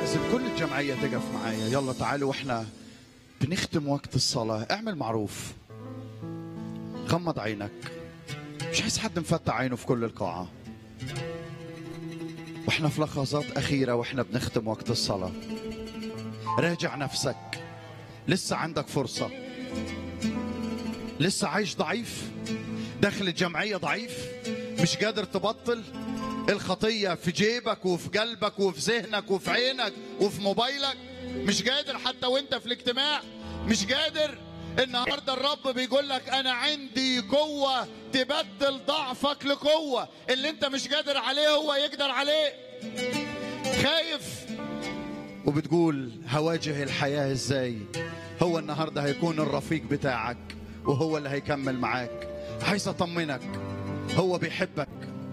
استأذن كل الجمعية تقف معايا يلا تعالوا واحنا بنختم وقت الصلاة اعمل معروف غمض عينك مش عايز حد مفتح عينه في كل القاعة واحنا في لحظات أخيرة واحنا بنختم وقت الصلاة راجع نفسك لسه عندك فرصة لسه عايش ضعيف داخل الجمعية ضعيف مش قادر تبطل الخطية في جيبك وفي قلبك وفي ذهنك وفي عينك وفي موبايلك مش قادر حتى وانت في الاجتماع مش قادر النهارده الرب بيقول لك انا عندي قوة تبدل ضعفك لقوة اللي انت مش قادر عليه هو يقدر عليه خايف وبتقول هواجه الحياة ازاي هو النهاردة هيكون الرفيق بتاعك وهو اللي هيكمل معاك عايز اطمنك هو بيحبك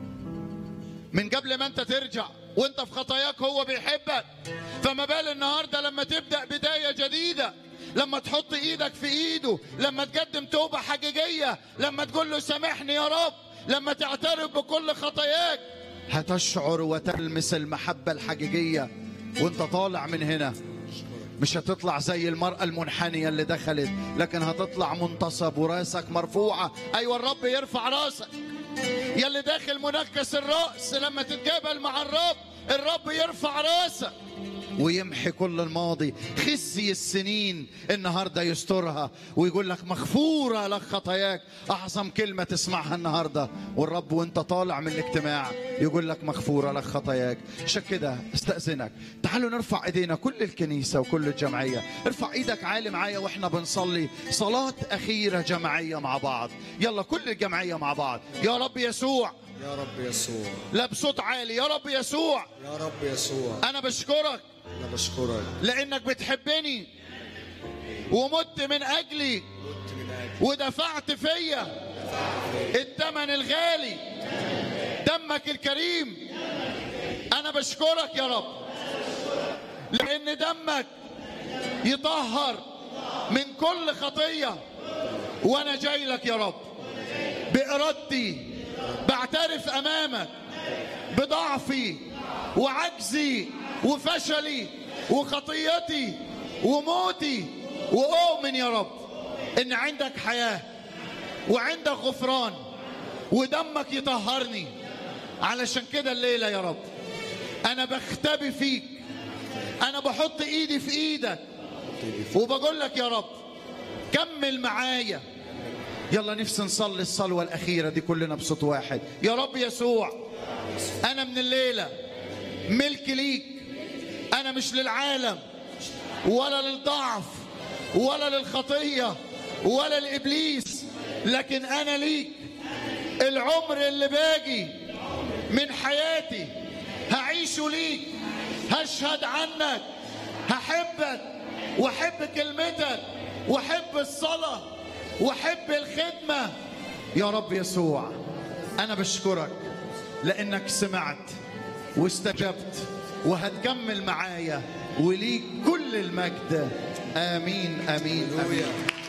من قبل ما انت ترجع وانت في خطاياك هو بيحبك فما بال النهارده لما تبدا بدايه جديده لما تحط ايدك في ايده لما تقدم توبه حقيقيه لما تقول له سامحني يا رب لما تعترف بكل خطاياك هتشعر وتلمس المحبه الحقيقيه وانت طالع من هنا مش هتطلع زي المرأة المنحنية اللي دخلت لكن هتطلع منتصب وراسك مرفوعة أيوة الرب يرفع راسك يلي داخل منكس الرأس لما تتقابل مع الرب الرب يرفع راسك ويمحي كل الماضي خزي السنين النهارده يسترها ويقول لك مغفوره لك خطاياك اعظم كلمه تسمعها النهارده والرب وانت طالع من الاجتماع يقول لك مغفوره لك خطاياك عشان كده استاذنك تعالوا نرفع ايدينا كل الكنيسه وكل الجمعيه ارفع ايدك عالي معايا واحنا بنصلي صلاه اخيره جماعيه مع بعض يلا كل الجمعيه مع بعض يا رب يسوع يا رب يسوع لا بصوت عالي يا رب يسوع يا رب يسوع انا بشكرك انا بشكرك لانك بتحبني ومت من اجلي مت من اجل ودفعت فيا الثمن الغالي دمك الكريم انا بشكرك يا رب لان دمك يطهر من كل خطيه وانا جاي لك يا رب بارادتي بعترف امامك بضعفي وعجزي وفشلي وخطيتي وموتي واؤمن يا رب ان عندك حياه وعندك غفران ودمك يطهرني علشان كده الليله يا رب انا بختبي فيك انا بحط ايدي في ايدك وبقول لك يا رب كمل معايا يلا نفسي نصلي الصلوة الأخيرة دي كلنا بصوت واحد يا رب يسوع أنا من الليلة ملك ليك أنا مش للعالم ولا للضعف ولا للخطية ولا لإبليس لكن أنا ليك العمر اللي باجي من حياتي هعيشه ليك هشهد عنك هحبك واحب كلمتك واحب الصلاه واحب الخدمه يا رب يسوع انا بشكرك لانك سمعت واستجبت وهتكمل معايا وليك كل المجد امين امين, آمين. هللويا